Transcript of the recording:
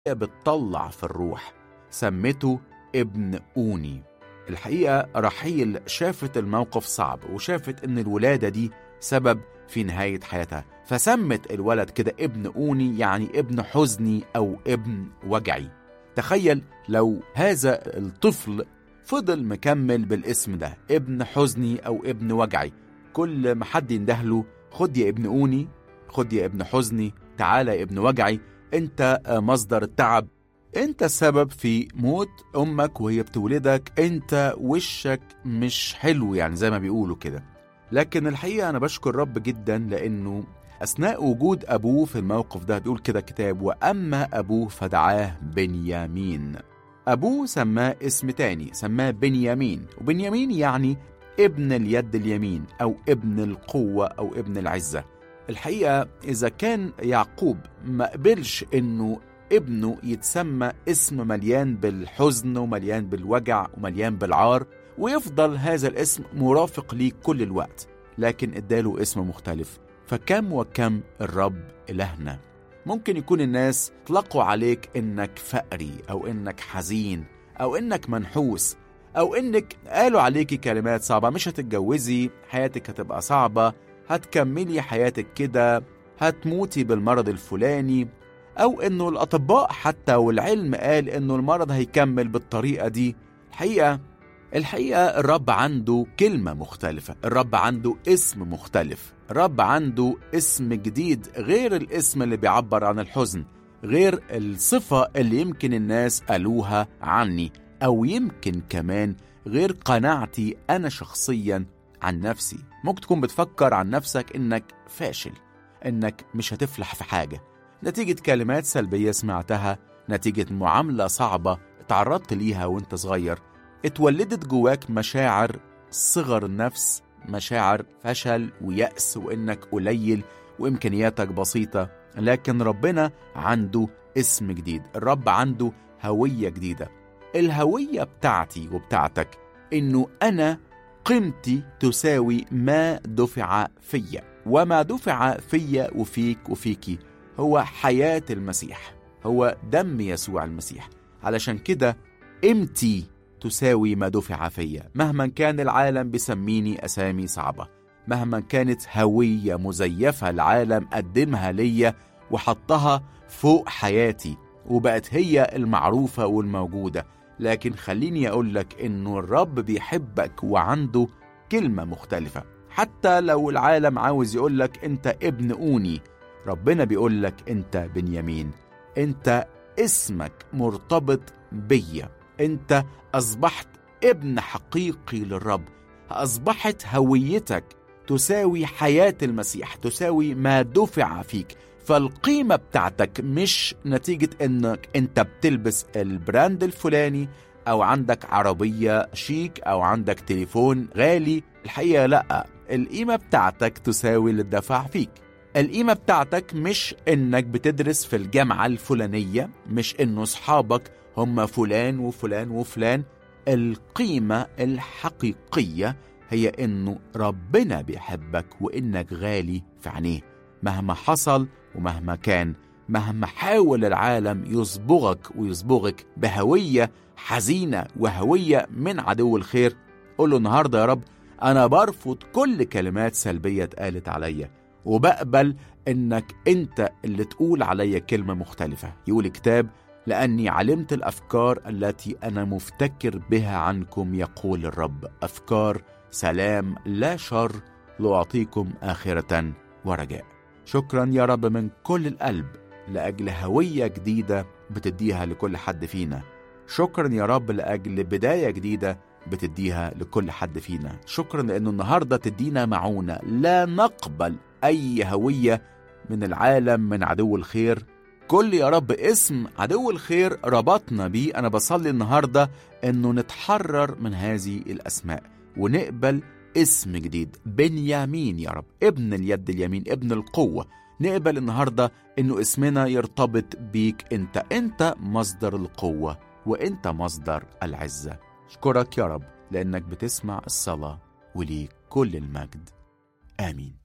بتطلع في الروح سمته ابن أوني الحقيقة رحيل شافت الموقف صعب وشافت إن الولادة دي سبب في نهاية حياتها فسمت الولد كده ابن أوني يعني ابن حزني أو ابن وجعي تخيل لو هذا الطفل فضل مكمل بالاسم ده ابن حزني أو ابن وجعي كل ما حد يندهله خد يا ابن أوني خد يا ابن حزني تعالى يا ابن وجعي انت مصدر التعب انت السبب في موت امك وهي بتولدك انت وشك مش حلو يعني زي ما بيقولوا كده لكن الحقيقه انا بشكر رب جدا لانه اثناء وجود ابوه في الموقف ده بيقول كده كتاب واما ابوه فدعاه بنيامين ابوه سماه اسم تاني سماه بنيامين وبنيامين يعني ابن اليد اليمين او ابن القوه او ابن العزه الحقيقه اذا كان يعقوب ما قبلش انه ابنه يتسمى اسم مليان بالحزن ومليان بالوجع ومليان بالعار ويفضل هذا الاسم مرافق ليه كل الوقت لكن اداله اسم مختلف فكم وكم الرب إلهنا ممكن يكون الناس اطلقوا عليك انك فقري او انك حزين او انك منحوس او انك قالوا عليكي كلمات صعبة مش هتتجوزي حياتك هتبقى صعبة هتكملي حياتك كده هتموتي بالمرض الفلاني أو إنه الأطباء حتى والعلم قال إنه المرض هيكمل بالطريقة دي الحقيقة الحقيقة الرب عنده كلمة مختلفة الرب عنده اسم مختلف الرب عنده اسم جديد غير الاسم اللي بيعبر عن الحزن غير الصفة اللي يمكن الناس قالوها عني أو يمكن كمان غير قناعتي أنا شخصيا عن نفسي ممكن تكون بتفكر عن نفسك إنك فاشل إنك مش هتفلح في حاجة نتيجة كلمات سلبية سمعتها نتيجة معاملة صعبة اتعرضت ليها وانت صغير اتولدت جواك مشاعر صغر النفس مشاعر فشل ويأس وإنك قليل وإمكانياتك بسيطة لكن ربنا عنده اسم جديد الرب عنده هوية جديدة الهوية بتاعتي وبتاعتك إنه أنا قيمتي تساوي ما دفع فيا وما دفع فيا وفيك وفيكي هو حياة المسيح هو دم يسوع المسيح علشان كده قيمتي تساوي ما دفع فيا مهما كان العالم بيسميني أسامي صعبة مهما كانت هوية مزيفة العالم قدمها ليا وحطها فوق حياتي وبقت هي المعروفة والموجودة لكن خليني أقول لك إنه الرب بيحبك وعنده كلمة مختلفة حتى لو العالم عاوز يقول لك أنت ابن أوني ربنا بيقول لك أنت بنيامين أنت اسمك مرتبط بيا أنت أصبحت ابن حقيقي للرب أصبحت هويتك تساوي حياة المسيح تساوي ما دفع فيك فالقيمة بتاعتك مش نتيجة انك انت بتلبس البراند الفلاني او عندك عربية شيك او عندك تليفون غالي الحقيقة لا القيمة بتاعتك تساوي اللي دفع فيك القيمة بتاعتك مش انك بتدرس في الجامعة الفلانية مش انه صحابك هم فلان وفلان وفلان القيمة الحقيقية هي انه ربنا بيحبك وانك غالي في عينيه مهما حصل ومهما كان مهما حاول العالم يصبغك ويصبغك بهوية حزينة وهوية من عدو الخير قول له النهاردة يا رب أنا برفض كل كلمات سلبية اتقالت عليا وبقبل إنك أنت اللي تقول عليا كلمة مختلفة يقول كتاب لأني علمت الأفكار التي أنا مفتكر بها عنكم يقول الرب أفكار سلام لا شر لأعطيكم آخرة ورجاء شكرا يا رب من كل القلب لأجل هوية جديدة بتديها لكل حد فينا شكرا يا رب لأجل بداية جديدة بتديها لكل حد فينا شكرا لأنه النهاردة تدينا معونة لا نقبل أي هوية من العالم من عدو الخير كل يا رب اسم عدو الخير ربطنا بيه أنا بصلي النهاردة أنه نتحرر من هذه الأسماء ونقبل اسم جديد بنيامين يا رب ابن اليد اليمين ابن القوة نقبل النهاردة انه اسمنا يرتبط بيك انت انت مصدر القوة وانت مصدر العزة اشكرك يا رب لانك بتسمع الصلاة وليك كل المجد امين